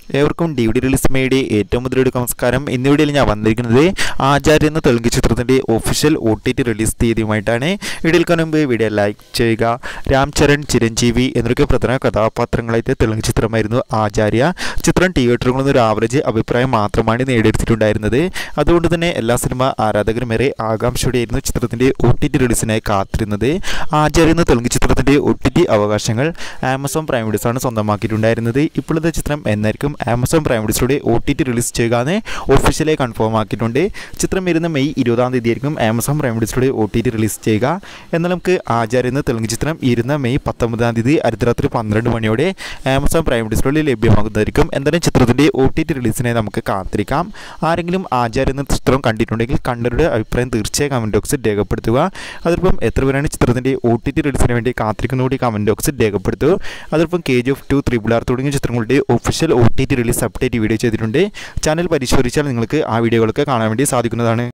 ഏവർക്കും D V D release മേയുടെ ഏറ്റവും മുതലൊരു നമസ്കാരം ഇന്ന് വീഡിയോയിൽ ഞാൻ വന്നിരിക്കുന്നത് ആചാര്യ എന്ന തെലുങ്ക് ചിത്രത്തിൻ്റെ official O T T release തീയതിയുമായിട്ടാണ് വീഡിയോയിൽ മുമ്പ് വീഡിയോ ലൈക്ക് ചെയ്യുക രാം ചരൺ ചിരഞ്ജീവി എന്നൊക്കെ പ്രധാന കഥാപാത്രങ്ങളായിട്ട് തെലുങ്ക് ചിത്രമായിരുന്നു ആചാര്യ ചിത്രം തിയേറ്ററുകളിൽ നിന്ന് ഒരു ആവറേജ് അഭിപ്രായം മാത്രമാണ് നേടിയെടുത്തിട്ടുണ്ടായിരുന്നത് അതുകൊണ്ട് തന്നെ എല്ലാ സിനിമ ആരാധകരും ഏറെ ആകാംക്ഷയോടെയായിരുന്നു ചിത്രത്തിൻ്റെ ഒ ടി ടി റിലീസിനായി കാത്തിരുന്നത് ആചാര്യ എന്ന തെലുങ്ക് ചിത്രത്തിൻ്റെ ഒ ടി ടി അവകാശങ്ങൾ ആമസോൺ പ്രൈം വീഡിയോസാണ് സ്വന്തമാക്കിയിട്ടുണ്ടായിരുന്നത് ഇപ്പോഴത്തെ ചിത്രം എന്നായിരിക്കും ആമസോൺ പ്രൈം വീഡിയോസിലൂടെ ഒ ടി ടി റിലീസ് ചെയ്യുക എന്ന് ഒഫീഷ്യലായി കൺഫേം ആക്കിയിട്ടുണ്ട് ചിത്രം വരുന്ന മെയ് ഇരുപതാം തീയതി ആയിരിക്കും ആമസോൺ പ്രൈം വീഡിയോസിലൂടെ ഒ ടി ടി റിലീസ് ചെയ്യുക എന്നാൽ നമുക്ക് ആചാര്യ എന്ന തെലുങ്ക് ചിത്രം ഇരുന്ന മെയ് പത്തൊമ്പതാം തീയതി അർദ്ധരാത്രി പന്ത്രണ്ട് മണിയോടെ ആമസോൺ പ്രൈം വീഡിയോസിലൂടെ ലഭ്യമാകുന്നതായിരിക്കും എന്തായാലും ചിത്രത്തിൻ്റെ ഒ ടി ടി റിലീസിനായി നമുക്ക് കാത്തിരിക്കാം ആരെങ്കിലും ആചാര്യ എന്ന ചിത്രം കണ്ടിട്ടുണ്ടെങ്കിൽ കണ്ടവരുടെ അഭിപ്രായം തീർച്ചയായും കമൻറ്റ് ബോക്സിൽ രേഖപ്പെടുത്തുക അതോടൊപ്പം എത്ര പേരാണ് ചിത്രത്തിൻ്റെ ഒ ടി ടി റിലീസിന് വേണ്ടി കാത്തിരിക്കുന്നതുകൂടി കമൻറ്റ് ബോക്സിൽ രേഖപ്പെടുത്തുക അതോടൊപ്പം K G F two triple R തുടങ്ങിയ ചിത്രങ്ങളുടെ official O T T release update video ചെയ്തിട്ടുണ്ട് ചാനൽ പരിശോധിച്ചാൽ നിങ്ങൾക്ക് ആ വീഡിയോകളൊക്കെ കാണാൻ വേണ്ടി സാധിക്കുന്നതാണ്